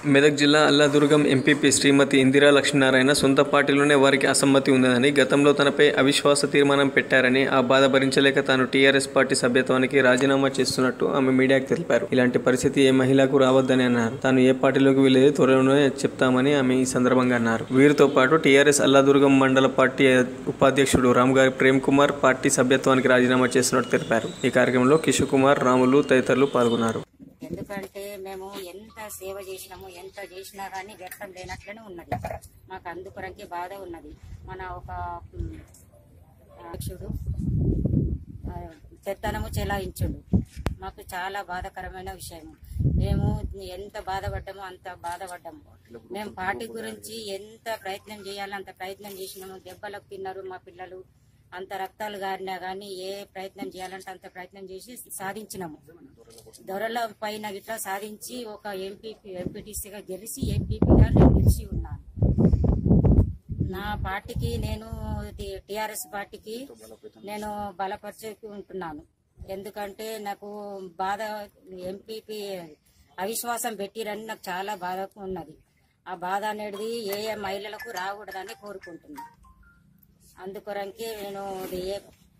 మెదక్ జిల్లా అల్లాదుర్గం ఎంపీపీ శ్రీమతి ఇందిరా లక్ష్మీనారాయణ సొంత పార్టీలోనే వారికి అసమ్మతి ఉందని గతంలో తనపై అవిశ్వాస తీర్మానం పెట్టారని ఆ బాధ భరించలేక తాను టీఆర్ఎస్ పార్టీ సభ్యత్వానికి రాజీనామా చేస్తున్నట్టు ఆమె మీడియాకు తెలిపారు ఇలాంటి పరిస్థితి ఏ మహిళకు రావద్దని అన్నారు తాను ఏ పార్టీలోకి వెళ్ళేది త్వరలోనే చెప్తామని ఆమె ఈ సందర్భంగా అన్నారు వీరితో పాటు టీఆర్ఎస్ అల్లాదుర్గం మండల పార్టీ ఉపాధ్యక్షుడు రామ్గారి ప్రేమ్ కుమార్ పార్టీ సభ్యత్వానికి రాజీనామా చేస్తున్నట్టు తెలిపారు ఈ కార్యక్రమంలో కిషోర్ కుమార్ రాములు తదితరులు పాల్గొన్నారు ఎందుకంటే మేము ఎంత సేవ చేసినాము ఎంత చేసినా కానీ వ్యర్థం లేనట్లనే ఉన్నది మాకు అందుకొరకే బాధ ఉన్నది మన ఒక ఉమ్, అధ్యక్షుడు ఆ, పెత్తనము చెలాయించుడు మాకు చాలా బాధాకరమైన విషయం మేము ఎంత బాధపడ్డామో అంత బాధపడ్డాము మేము పార్టీ గురించి ఎంత ప్రయత్నం చేయాలో అంత ప్రయత్నం చేసినాము దెబ్బలకు తిన్నారు మా పిల్లలు అంత రక్తాలు గారినా కానీ ఏ ప్రయత్నం చేయాలంటే అంత ప్రయత్నం చేసి సాధించినాము దొరల పైన ఇట్లా సాధించి ఒక ఎంపీ ఎంపీటీసీగా గెలిచి ఎంపీపీగా నేను గెలిచి ఉన్నాను నా పార్టీకి నేను టిఆర్ఎస్ పార్టీకి నేను బలపరుచుకుంటున్నాను ఎందుకంటే నాకు బాధ ఎంపీపీ అవిశ్వాసం పెట్టిరని నాకు చాలా బాధ ఉన్నది ఆ బాధ అనేది ఏ ఏ మహిళలకు రాకూడదని కోరుకుంటున్నాను అందుకొరకే నేను ఇది ఏ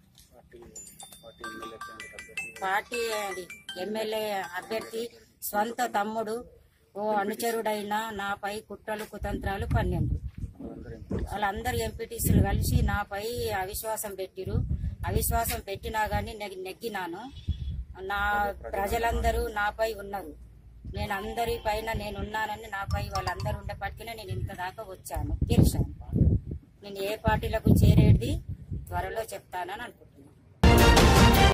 పార్టీ అది ఎమ్మెల్యే అభ్యర్థి స్వంత తమ్ముడు ఓ అనుచరుడైన నాపై కుట్రలు కుతంత్రాలు పన్నెండు వాళ్ళందరూ ఎంపీటీసీలు కలిసి నాపై అవిశ్వాసం పెట్టిరు అవిశ్వాసం పెట్టినా గానీ నెగ్- నెగ్గినాను నా ప్రజలందరూ నాపై ఉన్నారు నేను అందరి పైన నేను ఉన్నానని నాపై వాళ్ళందరూ ఉండేపటికనే నేను ఇంత దాకా వచ్చాను గెలిచాను నేను ఏ పార్టీలకు చేరేది త్వరలో చెప్తానని అనుకుంటున్నాను